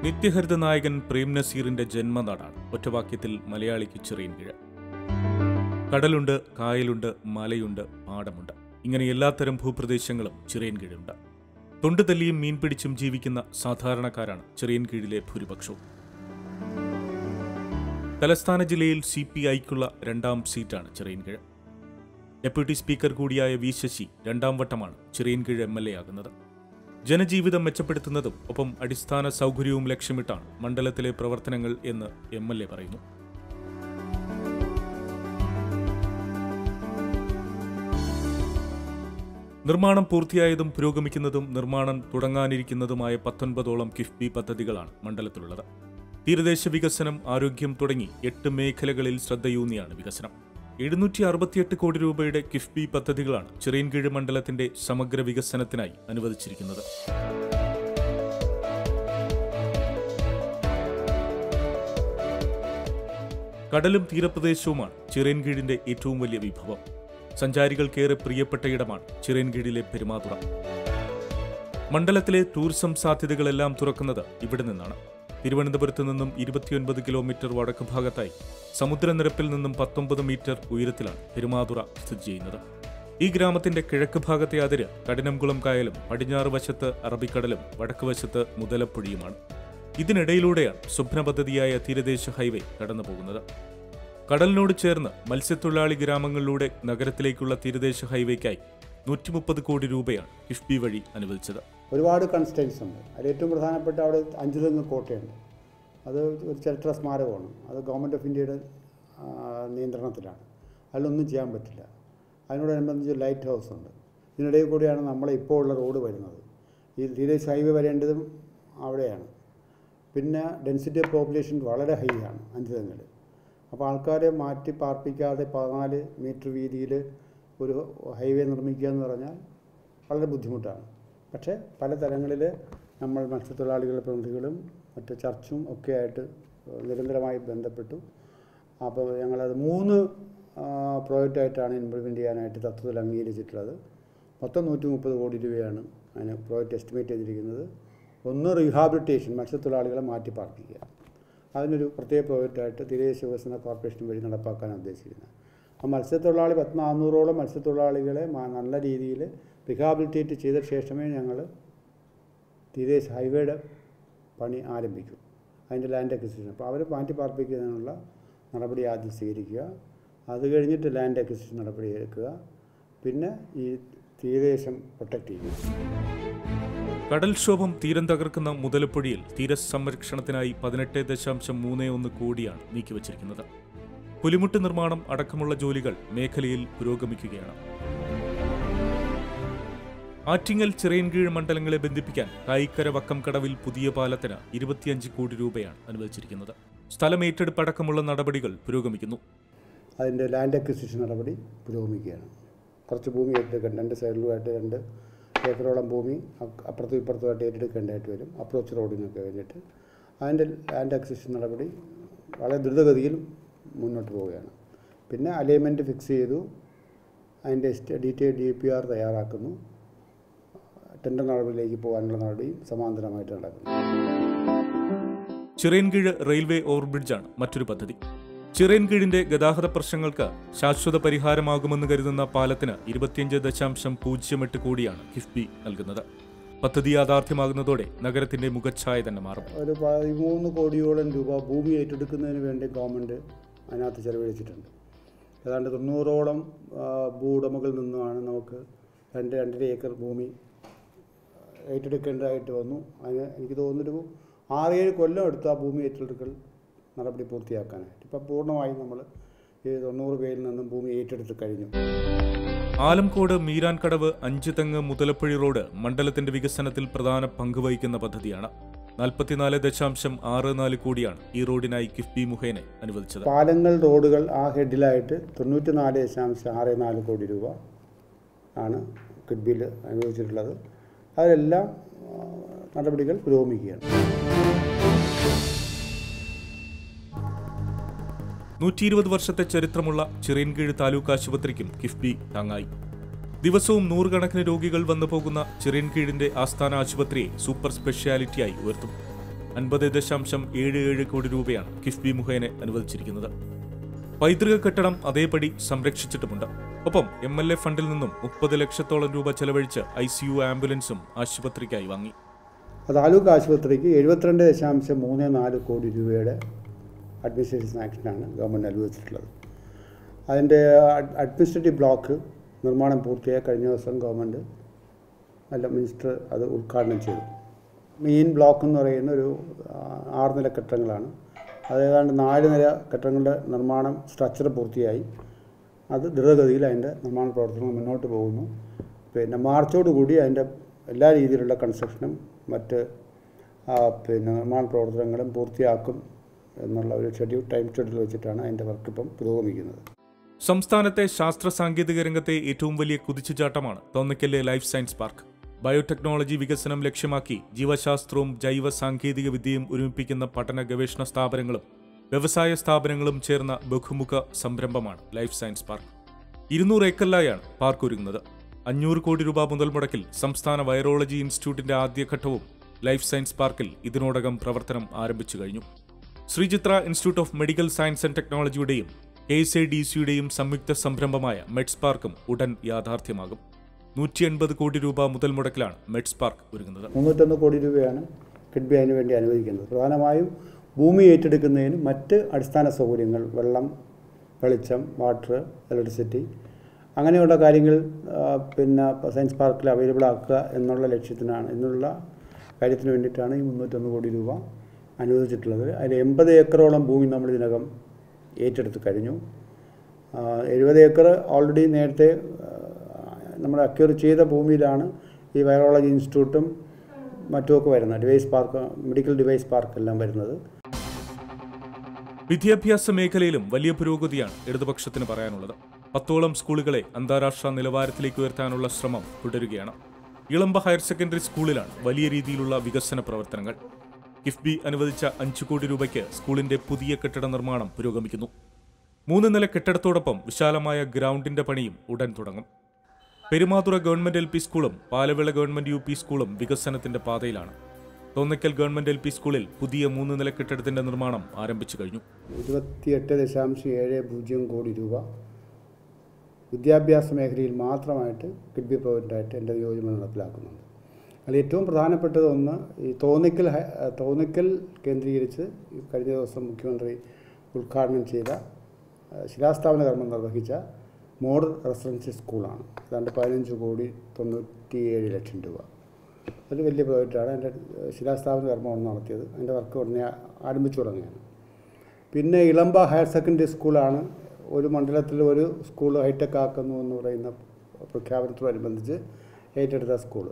നിത്യഹരിത നായകൻ പ്രേം നസീറിന്റെ ജന്മനാടാണ് ഒറ്റവാക്യത്തിൽ മലയാളിക്ക് ചെറിയൻകിഴ കടലുണ്ട് കായലുണ്ട് മലയുണ്ട് പാടമുണ്ട് ഇങ്ങനെ എല്ലാത്തരം ഭൂപ്രദേശങ്ങളും ചിറയൻകീഴുണ്ട് തൊണ്ടു തല്ലിയും മീൻ പിടിച്ചും ജീവിക്കുന്ന സാധാരണക്കാരാണ് ചിറയൻകീഴിലെ ഭൂരിപക്ഷവും തലസ്ഥാന ജില്ലയിൽ സി പി ഐക്കുള്ള രണ്ടാം സീറ്റാണ് ചിറയൻകീഴ് ഡെപ്യൂട്ടി സ്പീക്കർ കൂടിയായ വി ശശി രണ്ടാം വട്ടമാണ് ചിറയൻകീഴ് എം എൽ എ ആകുന്നത് ജനജീവിതം മെച്ചപ്പെടുത്തുന്നതും ഒപ്പം അടിസ്ഥാന സൗകര്യവും ലക്ഷ്യമിട്ടാണ് മണ്ഡലത്തിലെ പ്രവർത്തനങ്ങൾ എന്ന് എം എൽ എ പറയുന്നു നിർമ്മാണം പൂർത്തിയായതും പുരോഗമിക്കുന്നതും നിർമ്മാണം തുടങ്ങാനിരിക്കുന്നതുമായ പത്തൊൻപതോളം കിഫ്ബി പദ്ധതികളാണ് മണ്ഡലത്തിലുള്ളത് തീരദേശ വികസനം ആരോഗ്യം തുടങ്ങി എട്ട് മേഖലകളിൽ ശ്രദ്ധയൂന്നിയാണ് വികസനം എഴുന്നൂറ്റി അറുപത്തിയെട്ട് കോടി രൂപയുടെ കിഫ്ബി പദ്ധതികളാണ് ചിറയൻകീഴ് മണ്ഡലത്തിന്റെ സമഗ്ര വികസനത്തിനായി അനുവദിച്ചിരിക്കുന്നത് കടലും തീരപ്രദേശവുമാണ് ചിറയൻകീഴിന്റെ ഏറ്റവും വലിയ വിഭവം സഞ്ചാരികൾക്കേറെ പ്രിയപ്പെട്ട ഇടമാണ് ചിറയൻകീഴിലെ പെരുമാതുറ മണ്ഡലത്തിലെ ടൂറിസം സാധ്യതകളെല്ലാം തുറക്കുന്നത് ഇവിടെ നിന്നാണ് തിരുവനന്തപുരത്ത് നിന്നും ഇരുപത്തിയൊൻപത് കിലോമീറ്റർ വടക്ക് ഭാഗത്തായി സമുദ്രനിരപ്പിൽ നിന്നും പത്തൊമ്പത് മീറ്റർ ഉയരത്തിലാണ് പെരുമാതുറ സ്ഥിതി ചെയ്യുന്നത് ഈ ഗ്രാമത്തിന്റെ കിഴക്ക് ഭാഗത്തെ അതിര് കഠിനംകുളം കായലും പടിഞ്ഞാറ് വശത്ത് അറബിക്കടലും വടക്ക് വശത്ത് മുതലപ്പുഴയുമാണ് ഇതിനിടയിലൂടെയാണ് സ്വപ്ന പദ്ധതിയായ തീരദേശ ഹൈവേ കടന്നു പോകുന്നത് കടലിനോട് ചേർന്ന് മത്സ്യത്തൊഴിലാളി ഗ്രാമങ്ങളിലൂടെ നഗരത്തിലേക്കുള്ള തീരദേശ ഹൈവേക്കായി നൂറ്റി മുപ്പത് കോടി രൂപയാണ് കിഫ്ബി വഴി അനുവദിച്ചത് ഒരുപാട് കൺസ്റ്റൻസ് ഉണ്ട് അതിൽ ഏറ്റവും പ്രധാനപ്പെട്ട അവിടെ അഞ്ചു തെങ്ങ് കോട്ടയുണ്ട് അത് ഒരു ചരിത്ര സ്മാരകമാണ് അത് ഗവൺമെൻറ് ഓഫ് ഇന്ത്യയുടെ ആ, നിയന്ത്രണത്തിലാണ് അതിലൊന്നും ചെയ്യാൻ പറ്റില്ല അതിനോടനുബന്ധിച്ച് ലൈറ്റ് ഹൗസ് ഉണ്ട് ഇതിനിടയിൽ കൂടിയാണ് നമ്മളെ ഇപ്പോൾ ഉള്ള റോഡ് വരുന്നത് ഈ തീരദേശ ഹൈവേ വരേണ്ടതും അവിടെയാണ് പിന്നെ ഡെൻസിറ്റി ഓഫ് പോപ്പുലേഷൻ വളരെ ഹൈ ആണ് അഞ്ച് തെങ്ങിൽ അപ്പോൾ ആൾക്കാരെ മാറ്റി പാർപ്പിക്കാതെ പതിനാല് മീറ്റർ വീതിയിൽ ഒരു ഹൈവേ നിർമ്മിക്കുക എന്ന് പറഞ്ഞാൽ വളരെ ബുദ്ധിമുട്ടാണ് പക്ഷേ പല തലങ്ങളിൽ നമ്മൾ മത്സ്യത്തൊഴിലാളികളുടെ പ്രതിനിധികളും മറ്റ് ചർച്ചും ഒക്കെ ആയിട്ട് നിരന്തരമായി ബന്ധപ്പെട്ടു അപ്പോൾ ഞങ്ങളത് മൂന്ന് പ്രോജക്റ്റായിട്ടാണ് ഇംപ്ലിമെൻറ്റ് ചെയ്യാനായിട്ട് തത്വത്തിൽ അംഗീകരിച്ചിട്ടുള്ളത് മൊത്തം നൂറ്റി മുപ്പത് കോടി രൂപയാണ് അതിന് പ്രോജക്റ്റ് എസ്റ്റിമേറ്റ് ചെയ്തിരിക്കുന്നത് ഒന്ന് റീഹാബിലിറ്റേഷൻ മത്സ്യത്തൊഴിലാളികളെ മാറ്റി പാർപ്പിക്കുക അതിനൊരു പ്രത്യേക പ്രോജക്റ്റായിട്ട് തീരദേശ വികസന കോർപ്പറേഷൻ വഴി നടപ്പാക്കാൻ ഉദ്ദേശിക്കുന്നത് ആ മത്സ്യത്തൊഴിലാളി പത്ത് നാനൂറോളം മത്സ്യത്തൊഴിലാളികളെ മ- നല്ല രീതിയിൽ റിഹാബിലിറ്റേറ്റ് ചെയ്ത ശേഷമേ ഞങ്ങൾ തീരദേശ ഹൈവേയുടെ പണി ആരംഭിക്കും അതിൻ്റെ ലാൻഡ് അക്വിസിഷൻ അപ്പോൾ അവർ മാറ്റി പാർപ്പിക്കുന്നതിനുള്ള നടപടി ആദ്യം സ്വീകരിക്കുക അത് കഴിഞ്ഞിട്ട് ലാൻഡ് അക്വിസിഷൻ നടപടി എടുക്കുക പിന്നെ ഈ തീരദേശം പ്രൊട്ടക്റ്റ് ചെയ്യുക കടൽക്ഷോഭം തീരം തകർക്കുന്ന മുതലപ്പുഴയിൽ തീരസംരക്ഷണത്തിനായി പതിനെട്ട് ദശാംശം മൂന്ന് ഒന്ന് കോടിയാണ് നീക്കിവച്ചിരിക്കുന്നത് പുലിമുട്ട് നിർമ്മാണം അടക്കമുള്ള ജോലികൾ മേഖലയിൽ പുരോഗമിക്കുകയാണ് ആറ്റിങ്ങൽ ചിറയൻകീഴ് മണ്ഡലങ്ങളെ ബന്ധിപ്പിക്കാൻ കായിക്കര വക്കം കടവിൽ പുതിയ പാലത്തിന് ഇരുപത്തിയഞ്ച് കോടി രൂപയാണ് അനുവദിച്ചിരിക്കുന്നത് സ്ഥലം ഏറ്റെടുപ്പ് അടക്കമുള്ള നടപടികൾ പുരോഗമിക്കുന്നു അതിൻ്റെ ലാൻഡ് അക്വിസിഷൻ നടപടി പുരോഗമിക്കുകയാണ് കുറച്ച് ഭൂമി ഏറ്റെടുക്കേണ്ട രണ്ട് സൈഡിലുമായിട്ട് രണ്ട് ഏക്കറോളം ഭൂമി അ- അപ്പുറത്തും ഇപ്പുറത്തുമായിട്ട് ഏറ്റെടുക്കേണ്ടതായിട്ട് വരും അപ്രോച്ച് റോഡിനൊക്കെ വേണ്ടിയിട്ട് അതിൻ്റെ ലാൻഡ് അക്വിസിഷൻ നടപടി വളരെ ദ്രുതഗതിയിൽ മുന്നോട്ട് പോവുകയാണ് പിന്നെ അലൈൻമെൻറ്റ് ഫിക്സ് ചെയ്തു അതിൻ്റെ ഡീറ്റെയിൽ ഡി പി ആർ തയ്യാറാക്കുന്നു ടെൻഡർ നടപടിയിലേക്ക് പോകാനുള്ള നടപടിയും സമാന്തരമായിട്ട് നടക്കുന്നു ചിറയൻകീഴ് റെയിൽവേ ഓവർബ്രിഡ്ജാണ് മറ്റൊരു പദ്ധതി ചിറയൻകീഴിന്റെ ഗതാഗത പ്രശ്നങ്ങൾക്ക് ശാശ്വത പരിഹാരമാകുമെന്ന് കരുതുന്ന പാലത്തിന് ഇരുപത്തിയഞ്ച് ദശാംശം പൂജ്യം എട്ട് കോടിയാണ് കിഫ്ബി നൽകുന്നത് പദ്ധതി യാഥാർത്ഥ്യമാകുന്നതോടെ നഗരത്തിന്റെ മുഖച്ഛായ തന്നെ മാറും ഒരു പതിമൂന്ന് കോടിയോളം രൂപ ഭൂമി ഏറ്റെടുക്കുന്നതിന് വേണ്ടി ഗവൺമെൻറ് അതിനകത്ത് ചെലവഴിച്ചിട്ടുണ്ട് ഏതാണ്ട് തൊണ്ണൂറോളം ആ, ഭൂവുടമകളിൽ നിന്നുമാണ് നമുക്ക് രണ്ട് രണ്ടര ഏക്കർ ഭൂമി ഏറ്റെടുക്കേണ്ടതായിട്ട് വന്നു അതിന് എനിക്ക് തോന്നുന്നൊരു ആറേഴ് കൊല്ലം എടുത്ത് ആ ഭൂമി ഏറ്റെടുക്കൽ നടപടി പൂർത്തിയാക്കാനായിട്ട് ഇപ്പം പൂർണ്ണമായും നമ്മൾ ഈ തൊണ്ണൂറ് പേരിൽ നിന്നും ഭൂമി ഏറ്റെടുത്ത് കഴിഞ്ഞു ആലംകോട് മീരാൻകടവ് അഞ്ച് തെങ്ങ് മുതലപ്പുഴി റോഡ് മണ്ഡലത്തിന്റെ വികസനത്തിൽ പ്രധാന പങ്ക് വഹിക്കുന്ന പദ്ധതിയാണ് നാൽപ്പത്തിനാല് ദശാംശം ആറ് നാല് കോടിയാണ് ഈ റോഡിനായി കിഫ്ബി മുഖേന അനുവദിച്ചത് പാലങ്ങൾ റോഡുകൾ ആ ഹെഡിലായിട്ട് തൊണ്ണൂറ്റി നാല് ദശാംശം ആറ് നാല് കോടി രൂപ ആണ് കിഡ്ബിയിൽ അനുവദിച്ചിട്ടുള്ളത് അതിലെല്ലാം ആ, നടപടികൾ പുരോഗമിക്കുകയാണ് നൂറ്റി ഇരുപത് വർഷത്തെ ചരിത്രമുള്ള ചിറയൻകീഴ് താലൂക്ക് ആശുപത്രിക്കും കിഫ്ബി താങ്ങായി ദിവസവും നൂറുകണക്കിന് രോഗികൾ വന്നു പോകുന്ന ചിറയൻകീഴിന്റെ ആസ്ഥാന ആശുപത്രിയെ സൂപ്പർ സ്പെഷ്യാലിറ്റിയായി ഉയർത്തും അൻപത് ദശാംശം ഏഴ് ഏഴ് കോടി രൂപയാണ് കിഫ്ബി മുഖേന അനുവദിച്ചിരിക്കുന്നത് പൈതൃക കെട്ടിടം അതേപടി സംരക്ഷിച്ചിട്ടുമുണ്ട് ഒപ്പം എം എൽ എ ഫണ്ടിൽ നിന്നും മുപ്പത് ലക്ഷത്തോളം രൂപ ചെലവഴിച്ച് ഐ സി യു ആംബുലൻസും ആശുപത്രിക്കായി വാങ്ങി താലൂക്ക് ആശുപത്രിക്ക് എഴുപത്തിരണ്ട് ദശാംശം മൂന്ന് നാല് കോടി രൂപയുടെ അഡ്മിനിസ്ട്രേറ്റീവ് സാങ്ഷനാണ് ഗവൺമെൻറ് അനുവദിച്ചിട്ടുള്ളത് അതിൻ്റെ അഡ്- അഡ്മിനിസ്ട്രേറ്റീവ് ബ്ലോക്ക് നിർമ്മാണം പൂർത്തിയായ കഴിഞ്ഞ ദിവസം ഗവൺമെൻറ് അല്ല മിനിസ്റ്റർ അത് ഉദ്ഘാടനം ചെയ്തു മെയിൻ ബ്ലോക്ക് എന്ന് പറയുന്ന ഒരു ആ, ആറ് നില കെട്ടിടങ്ങളാണ് അത് ഏതാണ്ട് നാല് നില കെട്ടിടങ്ങളുടെ നിർമ്മാണം സ്ട്രക്ചർ പൂർത്തിയായി അത് ദ്രുതഗതിയിൽ അതിൻ്റെ നിർമ്മാണ പ്രവർത്തനങ്ങൾ മുന്നോട്ട് പോകുന്നു പിന്നെ മാർച്ചോടുകൂടി അതിൻ്റെ എല്ലാ രീതിയിലുള്ള കൺസ്ട്രക്ഷനും മറ്റ് ആ, പിന്നെ നിർമ്മാണ പ്രവർത്തനങ്ങളും പൂർത്തിയാക്കും എന്നുള്ള ഒരു ഷെഡ്യൂൾ ടൈം ഷെഡ്യൂൾ വെച്ചിട്ടാണ് അതിൻ്റെ വർക്ക് ഇപ്പം പുരോഗമിക്കുന്നത് സംസ്ഥാനത്തെ ശാസ്ത്ര സാങ്കേതിക രംഗത്തെ ഏറ്റവും വലിയ കുതിച്ചുചാട്ടമാണ് തോന്നക്കല്ലെ ലൈഫ് സയൻസ് പാർക്ക് ബയോടെക്നോളജി വികസനം ലക്ഷ്യമാക്കി ജീവശാസ്ത്രവും ജൈവ സാങ്കേതിക വിദ്യയും ഒരുമിപ്പിക്കുന്ന പഠന ഗവേഷണ സ്ഥാപനങ്ങളും വ്യവസായ സ്ഥാപനങ്ങളും ചേർന്ന ബഹുമുഖ സംരംഭമാണ് ലൈഫ് സയൻസ് പാർക്ക് ഇരുന്നൂറ് ഏക്കറിലായാണ് പാർക്ക് ഒരുങ്ങുന്നത് അഞ്ഞൂറ് കോടി രൂപ മുതൽ മുടക്കിൽ സംസ്ഥാന വൈറോളജി ഇൻസ്റ്റിറ്റ്യൂട്ടിന്റെ ആദ്യഘട്ടവും ലൈഫ് സയൻസ് പാർക്കിൽ ഇതിനോടകം പ്രവർത്തനം ആരംഭിച്ചു കഴിഞ്ഞു Sree Chitra institute of medical science and ടെക്നോളജിയുടെയും കെ എസ് ഐ ഡി സിയുടെയും സംയുക്ത സംരംഭമായ മെഡ്സ് പാർക്കും ഉടൻ യാഥാർത്ഥ്യമാകും നൂറ്റി എൺപത് കോടി രൂപ മുതൽ മുടക്കിലാണ് മെഡ്സ് പാർക്ക് ഒരുങ്ങുന്നത് മുന്നൂറ്റൊന്ന് കോടി രൂപയാണ് കിഡ്ബി അതിന് വേണ്ടി അനുവദിക്കുന്നത് പ്രധാനമായും ഭൂമി ഏറ്റെടുക്കുന്നതിന് മറ്റ് അടിസ്ഥാന സൗകര്യങ്ങൾ വെള്ളം വെളിച്ചം വാട്ടർ ഇലക്ട്രിസിറ്റി അങ്ങനെയുള്ള കാര്യങ്ങൾ ആ, പിന്നെ സയൻസ് പാർക്കിൽ അവൈലബിൾ ആക്കുക എന്നുള്ള ലക്ഷ്യത്തിനാണ് എന്നുള്ള കാര്യത്തിന് വേണ്ടിയിട്ടാണ് ഈ മുന്നൂറ്റൊന്ന് കോടി രൂപ അനുവദിച്ചിട്ടുള്ളത് അതിൽ എൺപത് ഏക്കറോളം ഭൂമി നമ്മൾ ഇതിനകം ഏറ്റെടുത്ത് കഴിഞ്ഞു ആ, എഴുപത് ഏക്കർ ഓൾറെഡി നേരത്തെ നമ്മൾ അക്യൂർ ചെയ്ത ഭൂമിയിലാണ് ഈ വൈറോളജി ഇൻസ്റ്റിറ്റ്യൂട്ടും മറ്റുമൊക്കെ വരുന്നത് device park medical device park എല്ലാം വരുന്നത് വിദ്യാഭ്യാസ മേഖലയിലും വലിയ പുരോഗതിയാണ് ഇടതുപക്ഷത്തിന് പറയാനുള്ളത് പത്തോളം സ്കൂളുകളെ അന്താരാഷ്ട്ര നിലവാരത്തിലേക്ക് ഉയർത്താനുള്ള ശ്രമം തുടരുകയാണ് ഇളമ്പ ഹയർ സെക്കൻഡറി സ്കൂളിലാണ് വലിയ രീതിയിലുള്ള വികസന പ്രവർത്തനങ്ങൾ കിഫ്ബി അനുവദിച്ച അഞ്ചു കോടി രൂപയ്ക്ക് സ്കൂളിന്റെ പുതിയ കെട്ടിട നിർമ്മാണം പുരോഗമിക്കുന്നു മൂന്ന് നില കെട്ടിടത്തോടൊപ്പം വിശാലമായ ഗ്രൗണ്ടിന്റെ പണിയും ഉടൻ തുടങ്ങും പെരുമാതുറ ഗവൺമെന്റ് എൽ പി സ്കൂളും പാലവിള ഗവൺമെന്റ് യു പി സ്കൂളും വികസനത്തിന്റെ പാതയിലാണ് തോന്നക്കൽ ഗവൺമെന്റ് എൽ പി സ്കൂളിൽ പുതിയ മൂന്ന് നില കെട്ടിടത്തിന്റെ നിർമ്മാണം ആരംഭിച്ചു കഴിഞ്ഞു ഇരുപത്തിയെട്ട് ദശാംശം ഏഴ് പൂജ്യം കോടി രൂപ വിദ്യാഭ്യാസ മേഖലയിൽ മാത്രമായിട്ട് കിഡ്ബി പ്രോജക്റ്റായിട്ട് എൻ്റെ നിയോജനം നടപ്പിലാക്കുന്നുണ്ട് അതിൽ ഏറ്റവും പ്രധാനപ്പെട്ടത് ഒന്ന് ഈ തോന്നിക്കൽ ഹൈ- തോന്നിക്കൽ കേന്ദ്രീകരിച്ച് ഈ കഴിഞ്ഞ ദിവസം മുഖ്യമന്ത്രി ഉദ്ഘാടനം ചെയ്ത ആ, ശിലാസ്ഥാപന കർമ്മം നിർവഹിച്ച മോഡൽ റെസിഡൻഷ്യൽ സ്കൂളാണ് ഏതാണ്ട് പതിനഞ്ച് കോടി തൊണ്ണൂറ്റിയേഴ് ലക്ഷം രൂപ അതൊരു വലിയ പ്രോജക്റ്റാണ് അതിൻ്റെ ശിലാസ്ഥാപന കർമ്മമാണ് നടത്തിയത് അതിൻ്റെ വർക്ക് ഉടനെ ആരംഭിച്ചു തുടങ്ങുകയാണ് പിന്നെ ഇളമ്പ ഹയർ സെക്കൻഡറി സ്കൂളാണ് ഒരു മണ്ഡലത്തിൽ ഒരു സ്കൂൾ ഹൈടെക് ആക്കുന്നു എന്ന് പറയുന്ന പ്രഖ്യാപനത്തോടനുബന്ധിച്ച് ഏറ്റെടുത്ത സ്കൂൾ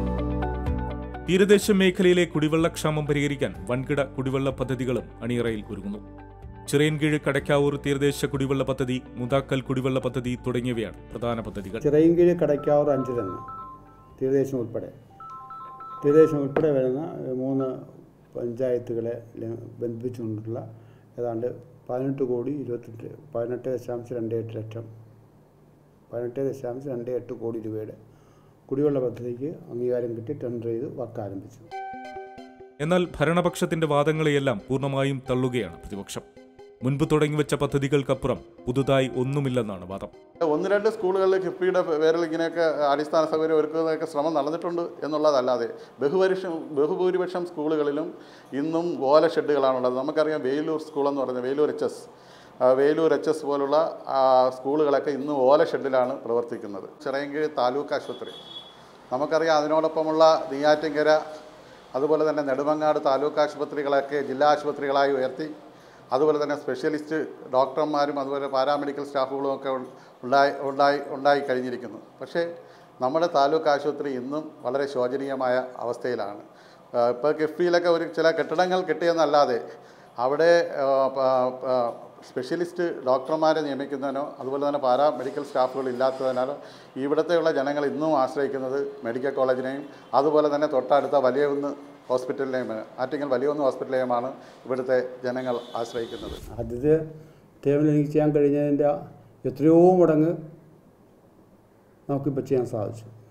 തീരദേശ മേഖലയിലെ കുടിവെള്ളക്ഷാമം പരിഹരിക്കാൻ വൻകിട കുടിവെള്ള പദ്ധതികളും അണിയറയിൽ ഒരുങ്ങുന്നു ചിറയൻകീഴ് കടക്കാവൂർ തീരദേശ കുടിവെള്ള പദ്ധതി മുതാക്കൽ കുടിവെള്ള പദ്ധതി തുടങ്ങിയവയാണ് പ്രധാന പദ്ധതികൾ ചിറയൻകീഴ് കടയ്ക്കാവൂർ അഞ്ച് തന്നെ തീരദേശം ഉൾപ്പെടെ തീരദേശം ഉൾപ്പെടെ വരുന്ന മൂന്ന് പഞ്ചായത്തുകളെ ല- ബന്ധിപ്പിച്ചുകൊണ്ടുള്ള ഏതാണ്ട് പതിനെട്ട് കോടി ഇരുപത്തെട്ട് പതിനെട്ട് ദശാംശം രണ്ട് എട്ട് ലക്ഷം പതിനെട്ട് ദശാംശം രണ്ട് എട്ട് കോടി രൂപയുടെ കുടിവെള്ള പദ്ധതിക്ക് അംഗീകാരം കിട്ടി ടെൻഡർ ചെയ്ത് വർക്ക് ആരംഭിച്ചു എന്നാൽ ഭരണപക്ഷത്തിന്റെ വാദങ്ങളെയെല്ലാം പൂർണ്ണമായും തള്ളുകയാണ് പ്രതിപക്ഷം മുൻപ് തുടങ്ങിവെച്ച പദ്ധതികൾക്കപ്പുറം പുതുതായി ഒന്നുമില്ലെന്നാണ് വാദം ഒന്ന് രണ്ട് സ്കൂളുകളിൽ കിഫ്ബിയുടെ പേരിൽ ഇങ്ങനെയൊക്കെ അടിസ്ഥാന സൗകര്യം ഒരുക്കുന്നതൊക്കെ ശ്രമം നടന്നിട്ടുണ്ട് എന്നുള്ളതല്ലാതെ ബഹുഭരിഷം ബഹുഭൂരിപക്ഷം സ്കൂളുകളിലും ഇന്നും ഓല ഷെഡുകളാണുള്ളത് നമുക്കറിയാം വേലൂർ സ്കൂളെന്ന് പറഞ്ഞ Veloor H S Veloor H S പോലുള്ള ആ, സ്കൂളുകളൊക്കെ ഇന്ന് ഓല ഷെഡിലാണ് പ്രവർത്തിക്കുന്നത് ചിറയൻകീഴ് താലൂക്ക് ആശുപത്രി നമുക്കറിയാം അതിനോടൊപ്പമുള്ള നെയ്യാറ്റിൻകര അതുപോലെ തന്നെ നെടുമങ്ങാട് താലൂക്ക് ആശുപത്രികളൊക്കെ ജില്ലാ ആശുപത്രികളായി ഉയർത്തി അതുപോലെ തന്നെ സ്പെഷ്യലിസ്റ്റ് ഡോക്ടർമാരും അതുപോലെ പാരാമെഡിക്കൽ സ്റ്റാഫുകളും ഒക്കെ ഉൾ- ഉണ്ടായി ഉണ്ടായി ഉണ്ടായി കഴിഞ്ഞിരിക്കുന്നു പക്ഷേ നമ്മുടെ താലൂക്ക് ആശുപത്രി ഇന്നും വളരെ ശോചനീയമായ അവസ്ഥയിലാണ് ഇപ്പോൾ കിഫ്ബിയിലൊക്കെ ഒരു ചില കെട്ടിടങ്ങൾ കിട്ടിയെന്നല്ലാതെ അവിടെ ആ, പ- പ- സ്പെഷ്യലിസ്റ്റ് ഡോക്ടർമാരെ നിയമിക്കുന്നതിനോ അതുപോലെ തന്നെ പാരാ മെഡിക്കൽ സ്റ്റാഫുകൾ ഇല്ലാത്തതിനാലോ ഇവിടുത്തെയുള്ള ജനങ്ങൾ ഇന്നും ആശ്രയിക്കുന്നത് മെഡിക്കൽ കോളേജിനെയും അതുപോലെ തന്നെ തൊട്ടടുത്ത വലിയകുന്ന് ഹോസ്പിറ്റലിനെയും ആറ്റിങ്ങൽ വലിയകുന്ന് ഹോസ്പിറ്റലിനെയുമാണ് ഇവിടുത്തെ ജനങ്ങൾ ആശ്രയിക്കുന്നത് ആദ്യത്തെ ടേമിൽ എനിക്ക് ചെയ്യാൻ കഴിഞ്ഞതിൻ്റെ എത്രയോ മടങ്ങ് നമുക്കിപ്പോൾ ചെയ്യാൻ സാധിച്ചു